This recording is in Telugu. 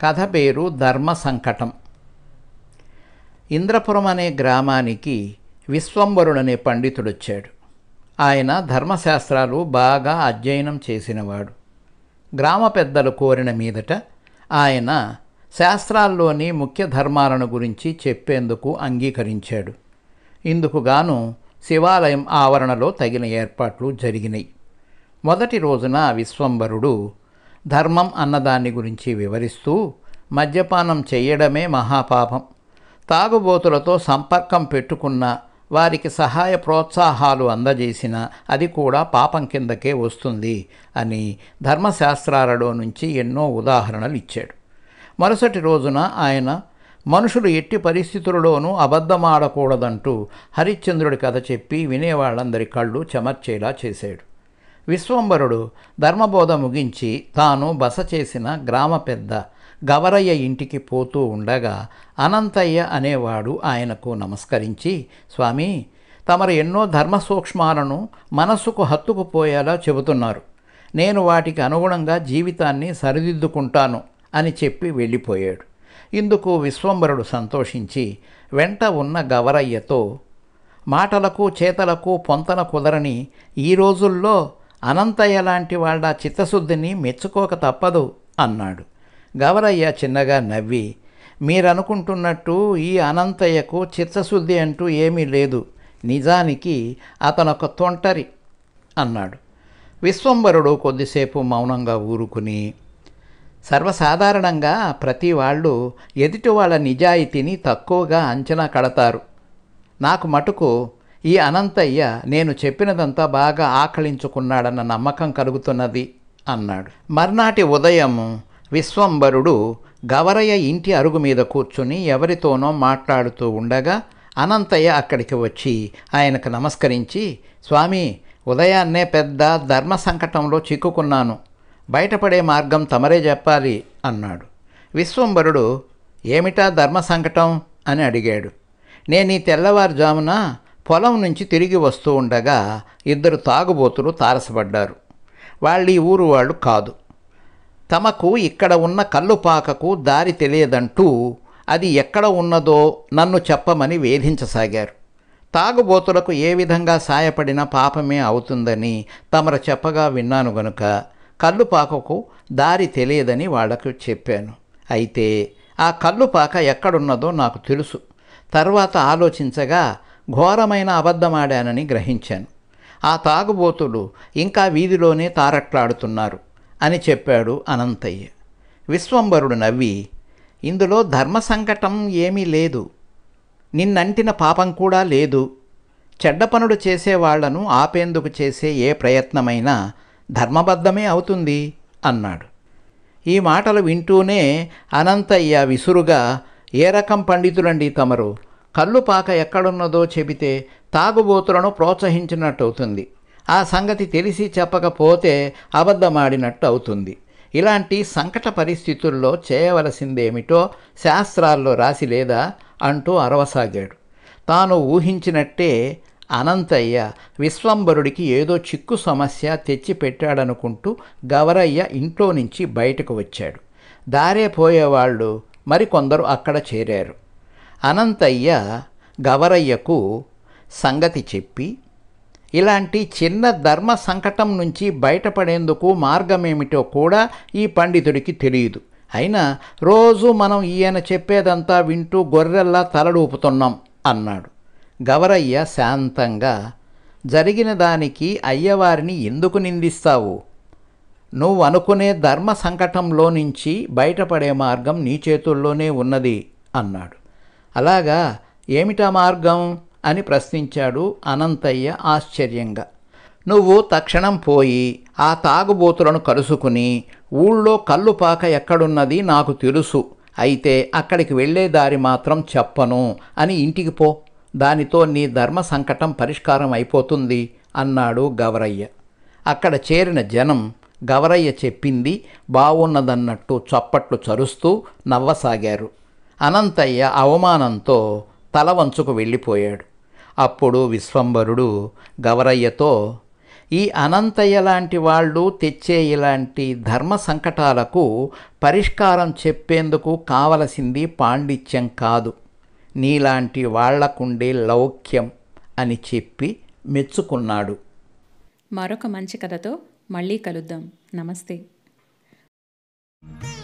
కథ పేరు ధర్మ సంకటం ఇంద్రపురం అనే గ్రామానికి విశ్వంబరుడనే పండితుడొచ్చాడు ఆయన ధర్మశాస్త్రాలు బాగా అధ్యయనం చేసినవాడు గ్రామ పెద్దలు కోరిన మీదట ఆయన శాస్త్రాల్లోని ముఖ్య ధర్మాలను గురించి చెప్పేందుకు అంగీకరించాడు ఇందుకు గాను శివాలయం ఆవరణలో తగిన ఏర్పాట్లు జరిగినాయి మొదటి రోజున విశ్వంబరుడు ధర్మం అన్నదాన్ని గురించి వివరిస్తూ మద్యపానం చెయ్యడమే మహాపాపం తాగుబోతులతో సంపర్కం పెట్టుకున్న వారికి సహాయ ప్రోత్సాహాలు అందజేసిన అది కూడా పాపం కిందకే వస్తుంది అని ధర్మశాస్త్రాలలో నుంచి ఎన్నో ఉదాహరణలు ఇచ్చాడు మరుసటి రోజున ఆయన మనుషులు ఎట్టి పరిస్థితులలోనూ అబద్ధమాడకూడదంటూ హరిశ్చంద్రుడి కథ చెప్పి వినేవాళ్ళందరి కళ్ళు చెమర్చేలా చేశాడు విశ్వంబరుడు ధర్మబోధ ముగించి తాను బస చేసిన గ్రామ పెద్ద గవరయ్య ఇంటికి పోతూ ఉండగా అనంతయ్య అనేవాడు ఆయనకు నమస్కరించి స్వామి తమరు ఎన్నో ధర్మ సూక్ష్మాలను మనస్సుకు హత్తుకుపోయేలా చెబుతున్నారు నేను వాటికి అనుగుణంగా జీవితాన్ని సరిదిద్దుకుంటాను అని చెప్పి వెళ్ళిపోయాడు ఇందుకు విశ్వంబరుడు సంతోషించి వెంట ఉన్న గవరయ్యతో మాటలకు చేతలకు పొంతన కుదరని ఈ రోజుల్లో అనంతయ్య లాంటి వాళ్ళ చిత్తశుద్ధిని మెచ్చుకోక తప్పదు అన్నాడు గవరయ్య చిన్నగా నవ్వి మీరనుకుంటున్నట్టు ఈ అనంతయ్యకు చిత్తశుద్ధి అంటూ ఏమీ లేదు నిజానికి అతనొక తొంటరి అన్నాడు విశ్వంబరుడు కొద్దిసేపు మౌనంగా ఊరుకుని సర్వసాధారణంగా ప్రతి వాళ్ళు ఎదుటి వాళ్ళ నిజాయితీని తక్కువగా అంచనా కడతారు నాకు మటుకు ఈ అనంతయ్య నేను చెప్పినదంతా బాగా ఆకలించుకున్నాడన్న నమ్మకం కలుగుతున్నది అన్నాడు మర్నాటి ఉదయం విశ్వంబరుడు గవరయ్య ఇంటి అరుగు మీద కూర్చుని ఎవరితోనో మాట్లాడుతూ ఉండగా అనంతయ్య అక్కడికి వచ్చి ఆయనకు నమస్కరించి స్వామి ఉదయాన్నే పెద్ద ధర్మ సంకటంలో చిక్కుకున్నాను బయటపడే మార్గం తమరే చెప్పాలి అన్నాడు విశ్వంబరుడు ఏమిటా ధర్మ సంకటం అని అడిగాడు నేను ఈ తెల్లవారుజామున పొలం నుంచి తిరిగి వస్తూ ఉండగా ఇద్దరు తాగుబోతులు తారసపడ్డారు వాళ్ళు ఈ ఊరు వాళ్ళు కాదు తమకు ఇక్కడ ఉన్న కల్లుపాకకు దారి తెలియదంటూ అది ఎక్కడ ఉన్నదో నన్ను చెప్పమని వేధించసాగారు తాగుబోతులకు ఏ విధంగా సాయపడిన పాపమే అవుతుందని తమరు చెప్పగా విన్నాను గనుక కల్లుపాకకు దారి తెలియదని వాళ్లకు చెప్పాను అయితే ఆ కల్లుపాక ఎక్కడున్నదో నాకు తెలుసు తర్వాత ఆలోచించగా ఘోరమైన అబద్ధమాడానని గ్రహించాను ఆ తాగుబోతులు ఇంకా వీధిలోనే తారట్లాడుతున్నారు అని చెప్పాడు అనంతయ్య విశ్వంబరుడు నవ్వి ఇందులో ధర్మ సంకటం ఏమీ లేదు నిన్నంటిన పాపం కూడా లేదు చెడ్డ పనులు చేసేవాళ్లను ఆపేందుకు చేసే ఏ ప్రయత్నమైనా ధర్మబద్ధమే అవుతుంది అన్నాడు ఈ మాటలు వింటూనే అనంతయ్య విసురుగా ఏ రకం పండితులండి తమరు కల్లుపాక ఎక్కడున్నదో చెబితే తాగుబోతులను ప్రోత్సహించినట్టు అవుతుంది ఆ సంగతి తెలిసి చెప్పకపోతే అబద్ధమాడినట్టు అవుతుంది ఇలాంటి సంకట పరిస్థితుల్లో చేయవలసిందేమిటో శాస్త్రాల్లో రాసి లేదా అంటూ అరవసాగాడు తాను ఊహించినట్టే అనంతయ్య విశ్వంబరుడికి ఏదో చిక్కు సమస్య తెచ్చి పెట్టాడనుకుంటూ గవరయ్య ఇంట్లో నుంచి బయటకు వచ్చాడు దారే పోయేవాళ్ళు మరికొందరు అక్కడ చేరారు అనంతయ్య గవరయ్యకు సంగతి చెప్పి ఇలాంటి చిన్న ధర్మ సంకటం నుంచి బయటపడేందుకు మార్గమేమిటో కూడా ఈ పండితుడికి తెలియదు అయినా రోజు మనం ఈయన చెప్పేదంతా వింటూ గొర్రెల్లా తలడూపుతున్నాం అన్నాడు గవరయ్య శాంతంగా జరిగిన దానికి అయ్యవారిని ఎందుకు నిందిస్తావు నువ్వు అనుకునే ధర్మ సంకటంలో నుంచి బయటపడే మార్గం నీ చేతుల్లోనే ఉన్నది అన్నాడు అలాగా ఏమిటా మార్గం అని ప్రశ్నించాడు అనంతయ్య ఆశ్చర్యంగా నువ్వు తక్షణం పోయి ఆ తాగుబోతులను కలుసుకుని ఊళ్ళో కల్లుపాక ఎక్కడున్నది నాకు తెలుసు అయితే అక్కడికి వెళ్ళే దారి మాత్రం చెప్పను అని ఇంటికి పో దానితో నీ ధర్మ సంకటం పరిష్కారం అయిపోతుంది అన్నాడు గవరయ్య అక్కడ చేరిన జనం గవరయ్య చెప్పింది బావున్నదన్నట్టు చప్పట్లు చరుస్తూ నవ్వసాగారు అనంతయ్య అవమానంతో తల వంచుకు వెళ్ళిపోయాడు అప్పుడు విశ్వంబరుడు గవరయ్యతో ఈ అనంతయ్య లాంటి వాళ్ళు తెచ్చే ఇలాంటి ధర్మ సంకటాలకు పరిష్కారం చెప్పేందుకు కావలసింది పాండిత్యం కాదు నీలాంటి వాళ్లకుండే లౌక్యం అని చెప్పి మెచ్చుకున్నాడు మరొక మంచి కథతో మళ్ళీ కలుద్దాం నమస్తే